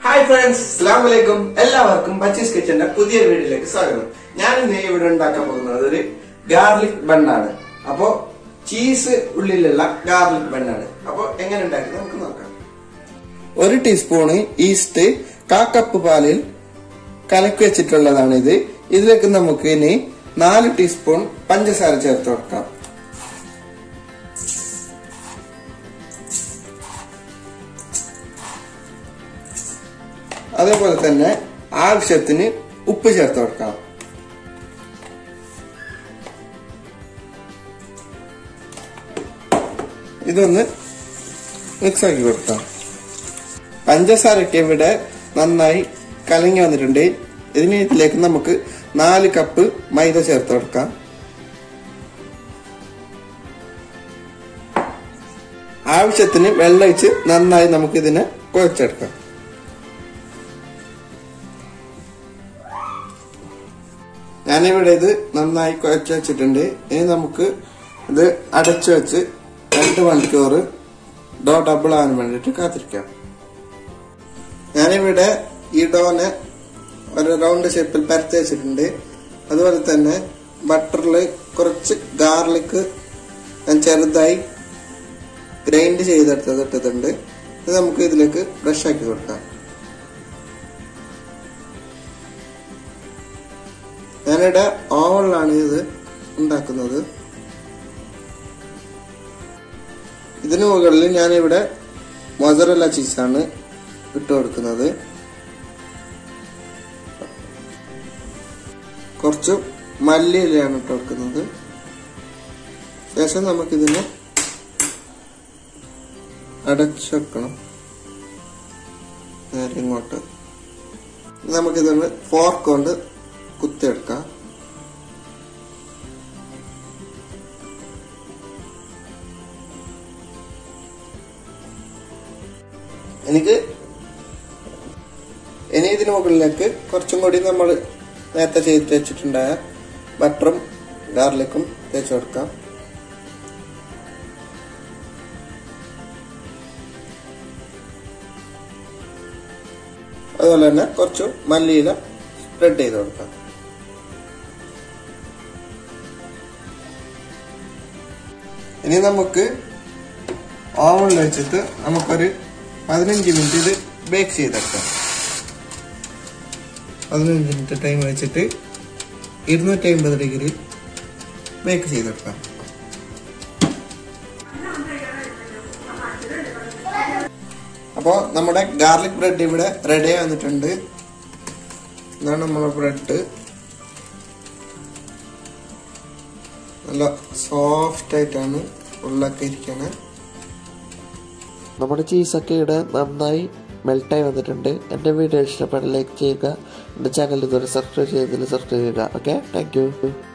hi friends അസ്സാം വലൈക്കും എല്ലാവർക്കും പച്ചീസ് കിച്ചന്റെ പുതിയ വീഡിയോയിലേക്ക് സ്വാഗതം ഞാൻ ഇന്ന് ഇവിടെ ഉണ്ടാക്കാൻ പോകുന്നത് ഒരു ഗാർലിക് ബണ്ണാണ് അപ്പോ ചീസ് ഉള്ളിലുള്ള ഗാർലിക് ബണ്ണാണ് അപ്പോ എങ്ങനെ ഉണ്ടാക്കുന്നത് നമുക്ക് നോക്കാം ഒരു ടീസ്പൂണ് ഈസ്റ്റ് കാ കപ്പ് പാലിൽ കലക്കി വെച്ചിട്ടുള്ളതാണ് ഇത് ഇതിലേക്ക് നമുക്ക് ഇനി നാല് ടീസ്പൂൺ പഞ്ചസാര ചേർത്ത് കൊടുക്കാം അതേപോലെ തന്നെ ആവശ്യത്തിന് ഉപ്പ് ചേർത്ത് കൊടുക്കാം ഇതൊന്ന് മിക്സ് ആക്കി കൊടുക്കാം പഞ്ചസാരയ്ക്ക് ഇവിടെ നന്നായി കലങ്ങി വന്നിട്ടുണ്ട് ഇതിന് ഇതിലേക്ക് നമുക്ക് നാല് കപ്പ് മൈദ ചേർത്ത് കൊടുക്കാം ആവശ്യത്തിന് വെള്ളമൊഴിച്ച് നന്നായി നമുക്ക് ഇതിനെ കുഴച്ചെടുക്കാം ഞാനിവിടെ ഇത് നന്നായി കുഴച്ച് വെച്ചിട്ടുണ്ട് ഇനി നമുക്ക് ഇത് അടച്ചു വെച്ച് രണ്ട് മണിക്കൂർ ഡോ ഡബിൾ ആവാൻ വേണ്ടിയിട്ട് കാത്തിരിക്കാം ഞാനിവിടെ ഈ ഡോനെ ഒരു റൗണ്ട് ഷേപ്പിൽ പരത്തി വെച്ചിട്ടുണ്ട് അതുപോലെ തന്നെ ബട്ടറിൽ കുറച്ച് ഗാർലിക് ഞാൻ ചെറുതായി ഗ്രൈൻഡ് ചെയ്തെടുത്തത് ഇട്ടിട്ടുണ്ട് ഇത് നമുക്ക് ഇതിലേക്ക് ബ്രഷ് ആക്കി കൊടുക്കാം ഞാനിവിടെ ഓവനിലാണ് ഇത് ഉണ്ടാക്കുന്നത് ഇതിനു മുകളിൽ ഞാനിവിടെ മൊസറല്ല ചീസാണ് ഇട്ട് കൊടുക്കുന്നത് കുറച്ച് മല്ലിയിലയാണ് ഇട്ട് കൊടുക്കുന്നത് ശേഷം നമുക്കിതിനെ അടച്ചു വെക്കണം നേരെ ഇങ്ങോട്ട് നമുക്കിതൊന്ന് ഫോർക്ക് കൊണ്ട് കുത്തിയെടുക്കാം എനിക്ക് ഇനി ഇതിന് മുകളിലേക്ക് കുറച്ചും കൂടി നമ്മൾ നേരത്തെ ചെയ്ത് വെച്ചിട്ടുണ്ടായ ബട്ടറും ഗാർലിക്കും തേച്ച് കൊടുക്കാം അതുപോലെ തന്നെ കുറച്ച് മല്ലിയില സ്പ്രെഡ് ചെയ്ത് കൊടുക്കാം ഇനി നമുക്ക് ഓവനിൽ വെച്ചിട്ട് നമുക്കൊരു പതിനഞ്ച് മിനിറ്റ് ഇത് ബേക്ക് ചെയ്തെടുക്കാം പതിനഞ്ച് മിനിറ്റ് ടൈം വെച്ചിട്ട് ഇരുന്നൂറ്റി അമ്പത് ഡിഗ്രി ബേക്ക് ചെയ്തെടുക്കാം അപ്പോൾ നമ്മുടെ ഗാർലിക് ബ്രെഡ് ഇവിടെ റെഡി വന്നിട്ടുണ്ട് ഇതാണ് നമ്മളെ ബ്രെഡ് നല്ല സോഫ്റ്റ് ആയിട്ടാണ് ഉള്ളൊക്കെ ഇരിക്കണേ നമ്മുടെ ചീസൊക്കെ ഇവിടെ നന്നായി മെൽട്ടായി വന്നിട്ടുണ്ട് എൻ്റെ വീഡിയോ ഇഷ്ടപ്പെട്ട ലൈക്ക് ചെയ്യുക എൻ്റെ ചാനൽ ഇതുവരെ സബ്സ്ക്രൈബ് ചെയ്തതിൽ സബ്സ്ക്രൈബ് ചെയ്യുക ഓക്കെ താങ്ക് യു